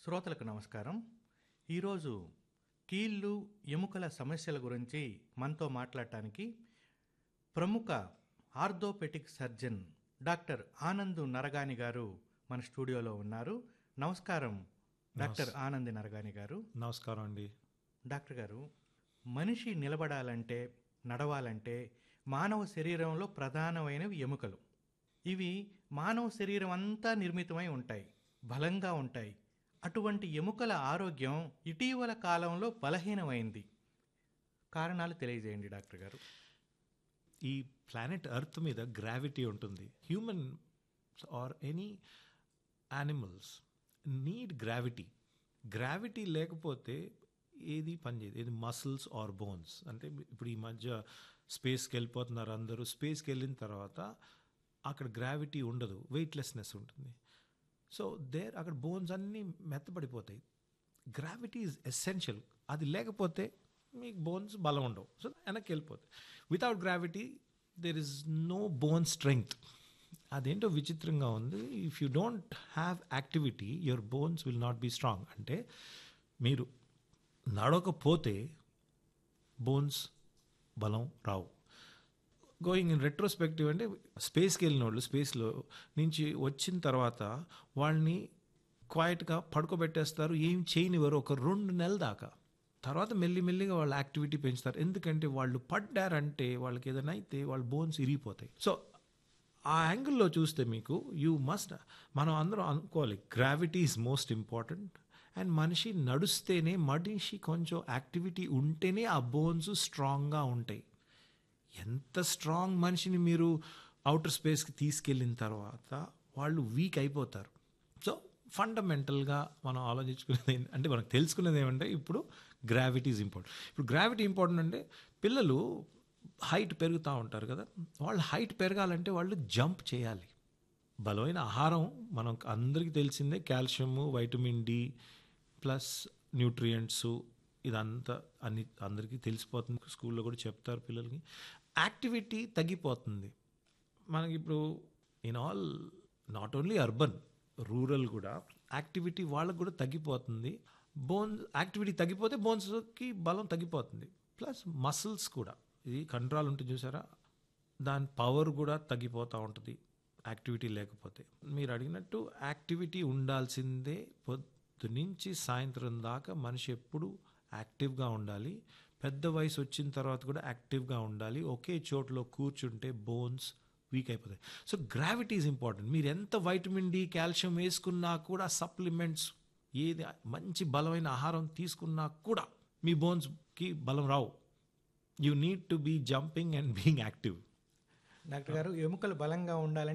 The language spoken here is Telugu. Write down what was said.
శ్రోతలకు నమస్కారం ఈరోజు కీళ్ళు ఎముకల సమస్యల గురించి మనతో మాట్లాడటానికి ప్రముఖ orthopedic surgeon doctor Anand Naragani గారు మన స్టూడియోలో ఉన్నారు నమస్కారం డాక్టర్ ఆనంద్ నరగాని గారు నమస్కారం అండి డాక్టర్ గారు మనిషి నిలబడాలంటే నడవాలంటే మానవ శరీరంలో ప్రధానమైనవి ఎముకలు ఇవి మానవ శరీరం అంతా నిర్మితమై ఉంటాయి బలంగా ఉంటాయి అటువంటి ఎముకల ఆరోగ్యం ఇటీవల కాలంలో బలహీనమైంది కారణాలు తెలియజేయండి డాక్టర్ గారు ఈ ప్లానెట్ ఎర్త్ మీద గ్రావిటీ ఉంటుంది human or any animals need gravity gravity లేకపోతే ఏది పనిచేయదు ఏది మసిల్స్ ఆర్ బోన్స్ అంటే ఇప్పుడు ఈ మధ్య స్పేస్కి వెళ్ళిపోతున్నారు అందరూ స్పేస్కి వెళ్ళిన తర్వాత అక్కడ గ్రావిటీ ఉండదు వెయిట్లెస్నెస్ ఉంటుంది సో దేర్ అక్కడ బోన్స్ అన్నీ మెత్తబడిపోతాయి గ్రావిటీ ఈజ్ ఎసెన్షియల్ అది లేకపోతే మీకు బోన్స్ బలం ఉండవు సో వెనక్కి వెళ్ళిపోతాయి without gravity there is no bone strength అదేంటో విచిత్రంగా ఉంది if you don't have activity your bones will not be strong అంటే మీరు నడవకపోతే బోన్స్ బలం రావు గోయింగ్ ఇన్ రెట్రోస్పెక్టివ్ అంటే స్పేస్కి వెళ్ళిన వాళ్ళు స్పేస్లో నుంచి వచ్చిన తర్వాత వాళ్ళని క్వైట్గా పడుకోబెట్టేస్తారు ఏం చేయనివ్వరు ఒక రెండు నెలల దాకా తర్వాత మెల్లిమెల్లిగా వాళ్ళ యాక్టివిటీ పెంచుతారు ఎందుకంటే వాళ్ళు పడ్డారంటే వాళ్ళకి ఏదైనా అయితే వాళ్ళ బోన్స్ ఇరిగిపోతాయి సో ఆ యాంగిల్లో చూస్తే మీకు యూ మస్ట్ మనం అందరం అనుకోవాలి gravity is most important and మనిషి నడుస్తేనే మనిషి కొంచెం యాక్టివిటీ ఉంటేనే ఆ బోన్స్ స్ట్రాంగ్గా ఉంటాయి ఎంత స్ట్రాంగ్ మనిషిని మీరు అవుటర్ స్పేస్కి తీసుకెళ్ళిన తర్వాత వాళ్ళు వీక్ అయిపోతారు సో ఫండమెంటల్గా మనం ఆలోచించుకునేది ఏంటి- అంటే మనకు తెలుసుకునేది ఏమంటే ఇప్పుడు గ్రావిటీ ఈజ్ ఇంపార్టెంట్ ఇప్పుడు గ్రావిటీ ఇంపార్టెంట్ అంటే పిల్లలు హైట్ పెరుగుతూ ఉంటారు కదా వాళ్ళు హైట్ పెరగాలంటే వాళ్ళు జంప్ చేయాలి బలమైన ఆహారం మనం అందరికీ తెలిసిందే calcium vitamin D plus nutrients ఇదంతా అన్ని అందరికీ తెలిసిపోతుంది స్కూల్లో కూడా చెప్తారు పిల్లలకి యాక్టివిటీ తగ్గిపోతుంది మనకి ఇప్పుడు in all not only urban rural కూడా యాక్టివిటీ వాళ్ళకు కూడా తగ్గిపోతుంది బోన్స్ యాక్టివిటీ తగ్గిపోతే బోన్స్కి బలం తగ్గిపోతుంది ప్లస్ మసిల్స్ కూడా ఇది కంట్రోల్ ఉంటుంది చూసారా దాని పవర్ కూడా తగ్గిపోతూ ఉంటుంది యాక్టివిటీ లేకపోతే మీరు అడిగినట్టు యాక్టివిటీ ఉండాల్సిందే పొద్దు నుంచి సాయంత్రం దాకా మనిషి ఎప్పుడు యాక్టివ్గా ఉండాలి పెద్ద వయసు వచ్చిన తర్వాత కూడా యాక్టివ్గా ఉండాలి ఒకే చోట్లో కూర్చుంటే బోన్స్ వీక్ అయిపోతాయి సో గ్రావిటీ ఈజ్ ఇంపార్టెంట్ మీరు ఎంత వైటమిన్ డి కాల్షియం వేసుకున్నా కూడా సప్లిమెంట్స్ ఏది మంచి బలమైన ఆహారం తీసుకున్నా కూడా మీ బోన్స్కి బలం రావు you need to be jumping and being active doctor గారు ఎముకలు బలంగా ఉండాలంటే